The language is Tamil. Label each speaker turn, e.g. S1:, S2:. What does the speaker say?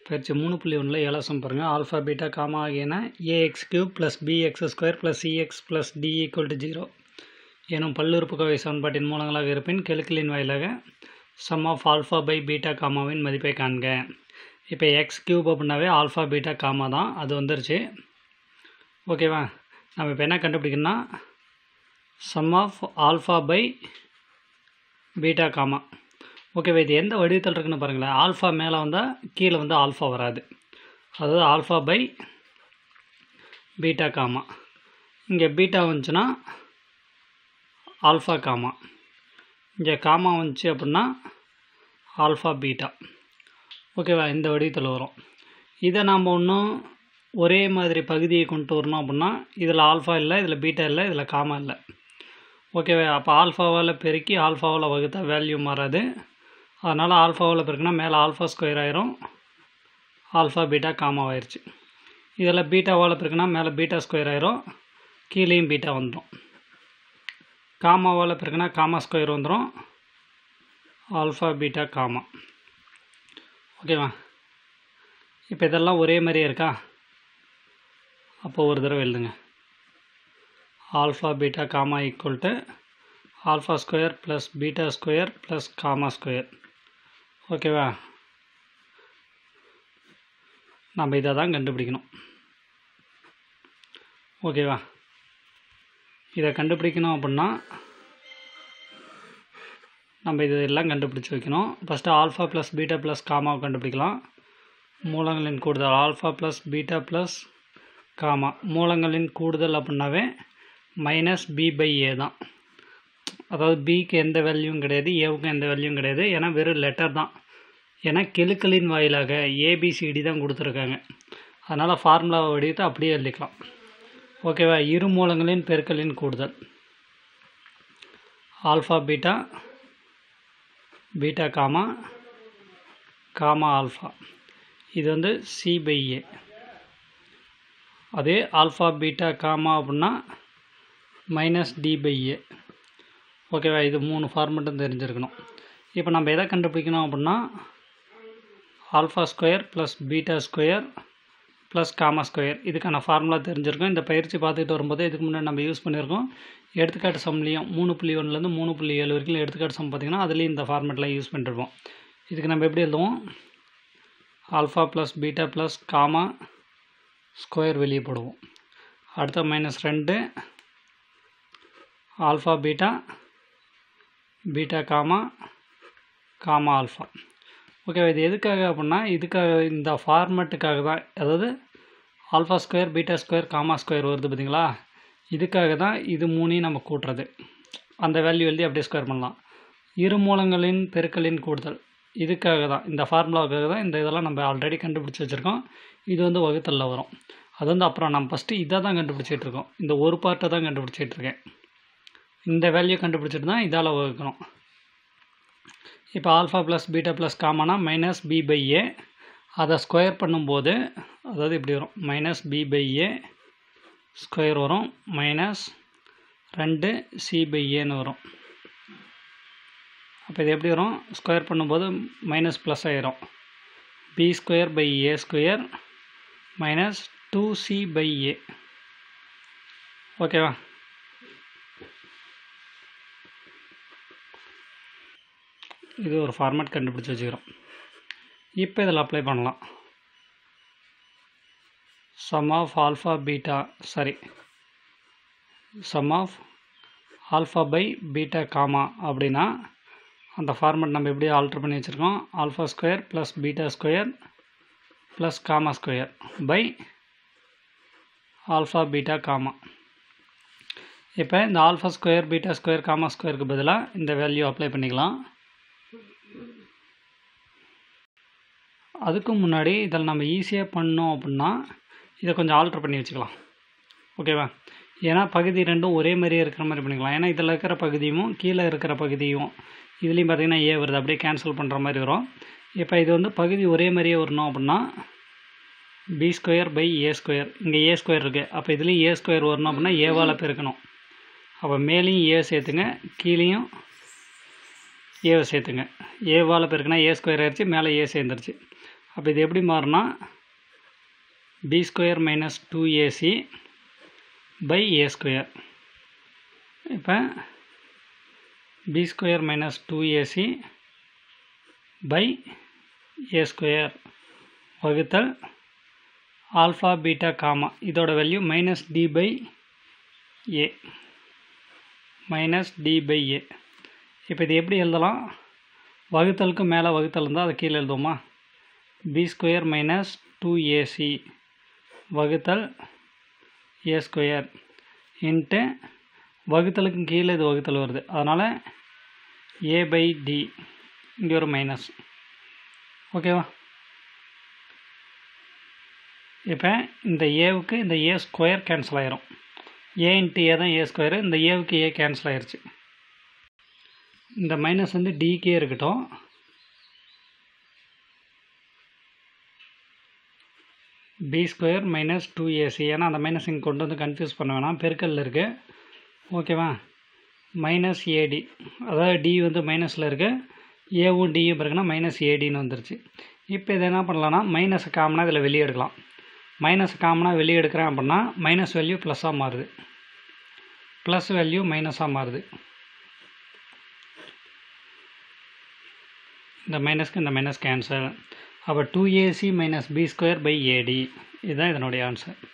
S1: பயிற்சி மூணு புள்ளி ஒன்றில் ஏழாசம் பாருங்கள் ஆல்ஃபா பீட்டா காமா ஆகியன A X cube plus B X square plus C X plus D equal to zero எனும் பல்லுறுப்புக்கோவை சமன்பாட்டின் மூலங்களாக இருப்பின் கெழுக்களின் வாயிலாக sum of alpha by beta காமாவின் மதிப்பை காண்க இப்போ எக்ஸ் கியூப் அப்படின்னாவே ஆல்ஃபா பீட்டா காமா தான் அது வந்துருச்சு ஓகேவா நம்ம இப்போ என்ன கண்டுபிடிக்கணும்னா sum of alpha by beta gamma ஓகேவா இது எந்த வடிவத்தில் இருக்குன்னு பாருங்களேன் ஆல்ஃபா மேலே வந்தால் கீழே வந்து ஆல்ஃபா வராது அதாவது ஆல்ஃபா பை பீட்டா காமா இங்கே பீட்டா வந்துச்சுன்னா ஆல்ஃபா காமா இங்கே காமா வந்துச்சு அப்படின்னா ஆல்ஃபா பீட்டா ஓகேவா இந்த வடிவத்தில் வரும் இதை நாம் ஒன்றும் ஒரே மாதிரி பகுதியை கொண்டு வரணும் அப்படின்னா இதில் ஆல்ஃபா இல்லை இதில் பீட்டா இல்லை இதில் காமா இல்லை ஓகேவா அப்போ ஆல்ஃபாவால் பெருக்கி ஆல்ஃபாவில் வகுத்தா வேல்யூ மாறாது அதனால் ஆல்ஃபாவில் பெருக்குனா மேலே ஆல்ஃபா ஸ்கொயர் ஆயிரும் ஆல்ஃபா பீட்டா காமா ஆயிடுச்சு இதில் பீட்டாவால் பெருக்குனா மேலே பீட்டா ஸ்கொயர் ஆயிரும் கீழேயும் பீட்டா வந்துடும் காமாவால் பெருக்குனா காமா ஸ்கொயர் வந்துடும் ஆல்ஃபா பீட்டா காமா ஓகேவா இப்போ இதெல்லாம் ஒரே மாதிரியே இருக்கா அப்போது ஒரு தடவை எழுதுங்க alpha beta gamma equal to alpha square plus beta square plus gamma square ஓகேவா நம்ம இதை தான் கண்டுபிடிக்கணும் ஓகேவா இதை கண்டுபிடிக்கணும் அப்படின்னா நம்ம இது எல்லாம் கண்டுபிடிச்சி வைக்கணும் first alpha plus beta plus காமாவை கண்டுபிடிக்கலாம் மூலங்களின் கூடுதல் alpha plus beta plus gamma மூலங்களின் கூடுதல் அப்படின்னாவே மைனஸ் பி பை ஏ தான் அதாவது பிக்கு எந்த வேல்யூவும் கிடையாது ஏவுக்கும் எந்த வேல்யூவும் கிடையாது ஏன்னா வெறும் லெட்டர் தான் ஏன்னா கெழுக்களின் வாயிலாக ஏபிசிடி தான் கொடுத்துருக்காங்க அதனால் ஃபார்முலாவை வடிவத்தை அப்படியே எழுதிக்கலாம் ஓகேவா இரு மூலங்களின் பெருக்கலின் கூடுதல் alpha beta beta gamma gamma alpha இது வந்து சி பை ஏ அதே ஆல்ஃபா பீட்டா காமா அப்படின்னா மைனஸ் டி பை ஏ ஓகேவா இது மூணு ஃபார்மெட்டும் தெரிஞ்சிருக்கணும் இப்போ நம்ம எதை கண்டுபிடிக்கணும் அப்படின்னா alpha square plus beta square plus gamma square இதுக்கான ஃபார்முலா தெரிஞ்சிருக்கும் இந்த பயிற்சி பார்த்துக்கிட்டு வரும்போது இதுக்கு முன்னாடி நம்ம யூஸ் பண்ணியிருக்கோம் எடுத்துக்காட்டு சம்லேயும் மூணு புள்ளி ஒன்றுலேருந்து மூணு புள்ளி ஏழு வரைக்கும் எடுத்துக்காட்டு சம் பார்த்திங்கன்னா அதுலேயும் இந்த ஃபார்மெட்லாம் யூஸ் பண்ணிருப்போம் இதுக்கு நம்ம எப்படி எழுதுவோம் alpha plus beta plus gamma square வெளியே போடுவோம் அடுத்த மைனஸ் ரெண்டு alpha beta beta gamma gamma alpha okay இது எதுக்காக அப்படின்னா இதுக்காக இந்த ஃபார்மெட்டுக்காக தான் அதாவது alpha square beta square gamma square வருது பார்த்தீங்களா இதுக்காக தான் இது மூணையும் நம்ம கூட்டுறது அந்த வேல்யூ எழுதி அப்படியே ஸ்கொயர் பண்ணலாம் இரு மூலங்களின் பெருக்கலின் கூடுதல் இதுக்காக தான் இந்த ஃபார்முலாவுக்காக தான் இந்த இதெல்லாம் நம்ம ஆல்ரெடி கண்டுபிடிச்சி வச்சுருக்கோம் இது வந்து வகுத்தலில் வரும் அது வந்து அப்புறம் நம்ம ஃபஸ்ட்டு இதை தான் கண்டுபிடிச்சிட்டு இருக்கோம் இந்த ஒரு பார்ட்டை தான் கண்டுபிடிச்சிட்டு இருக்கேன் இந்த வேல்யூ கண்டுபிடிச்சிட்டு தான் இதால் வகுக்கணும் இப்போ ஆல்ஃபா ப்ளஸ் பீட்டா ப்ளஸ் காமனா மைனஸ் பி பை ஏ அதை ஸ்கொயர் பண்ணும்போது அதாவது இப்படி வரும் minus B by A square வரும் மைனஸ் ரெண்டு சி பை ஏன்னு வரும் அப்போ இது எப்படி வரும் ஸ்கொயர் பண்ணும்போது மைனஸ் ப்ளஸ் ஆயிரும் B square by A square minus two C by A ஓகேவா இது ஒரு ஃபார்மேட் கண்டுபிடிச்சி வச்சுக்கிறோம் இப்போ இதில் அப்ளை பண்ணலாம் sum of alpha beta sorry sum of alpha by beta gamma அப்படின்னா அந்த ஃபார்மேட் நம்ம எப்படி ஆல்ட்ரு பண்ணி வச்சுருக்கோம் alpha square plus beta square plus gamma square by alpha beta gamma இப்போ இந்த alpha square beta square gamma ஸ்கொயருக்கு பதிலாக இந்த வேல்யூ அப்ளை பண்ணிக்கலாம் அதுக்கு முன்னாடி இதில் நம்ம ஈஸியாக பண்ணோம் அப்படின்னா இதை கொஞ்சம் ஆல்ட்ரு பண்ணி வச்சுக்கலாம் ஓகேவா ஏன்னா பகுதி ரெண்டும் ஒரே மாதிரியே இருக்கிற மாதிரி பண்ணிக்கலாம் ஏன்னா இதில் இருக்கிற பகுதியும் கீழே இருக்கிற பகுதியும் இதுலேயும் பார்த்திங்கன்னா ஏ வருது அப்படியே கேன்சல் பண்ணுற மாதிரி வரும் இப்போ இது வந்து பகுதி ஒரே மாதிரியே வரணும் அப்படின்னா B square by A square இங்கே ஏ ஸ்கொயர் இருக்குது அப்போ இதுலேயும் ஏ ஸ்கொயர் வரணும் அப்படின்னா ஏவால் பெருக்கணும் அப்போ மேலேயும் ஏ சேர்த்துங்க கீழேயும் ஏவை சேர்த்துங்க ஏவால் பெருக்குனா ஏ ஸ்கொயர் ஆயிடுச்சு மேலே ஏ சேர்ந்துருச்சு அப்போ இது எப்படி மாறுனா B square minus two AC by A square இப்போ B square minus two AC by A square வகுத்தல் ஆல்ஃபா பீட்டா காமா இதோட value minus D by A minus D by A இப்போ இது எப்படி எழுதலாம் வகுத்தலுக்கு மேலே வகுத்தல் இருந்தால் அதை கீழே எழுதுவோமா B square minus two AC வகுத்தல் ஏ ஸ்கொயர் இன்ட்டு வகுத்தலுக்கு கீழே இது வகுத்தல் வருது அதனால் ஏ பை டி இங்கே ஒரு மைனஸ் ஓகேவா இப்போ இந்த ஏவுக்கு இந்த ஏ ஸ்கொயர் கேன்சல் ஆயிரும் ஏ இன்ட்டு ஏ தான் ஏ ஸ்கொயரு இந்த ஏவுக்கு ஏ கேன்சல் ஆயிருச்சு இந்த மைனஸ் வந்து டிக்கே இருக்கட்டும் B square minus two AC ஏன்னா அந்த மைனஸ் இங்கே கொண்டு வந்து கன்ஃபியூஸ் பண்ண வேணாம் பெருக்கல்ல இருக்குது ஓகேவா மைனஸ் ஏடி அதாவது டி வந்து மைனஸில் இருக்குது ஏவும் டியும் பிறகுனா மைனஸ் ஏடின்னு வந்துருச்சு இப்போ இதை என்ன பண்ணலான்னா மைனஸை காமனாக இதில் வெளியே எடுக்கலாம் மைனஸ் காமனாக வெளியே எடுக்கிறேன் அப்படின்னா மைனஸ் வேல்யூ ப்ளஸ்ஸாக மாறுது ப்ளஸ் வேல்யூ மைனஸாக மாறுது இந்த மைனஸ்க்கு இந்த மைனஸ் கேன்சல் அப்போ two AC minus B square by AD இதுதான் இதனுடைய ஆன்சர்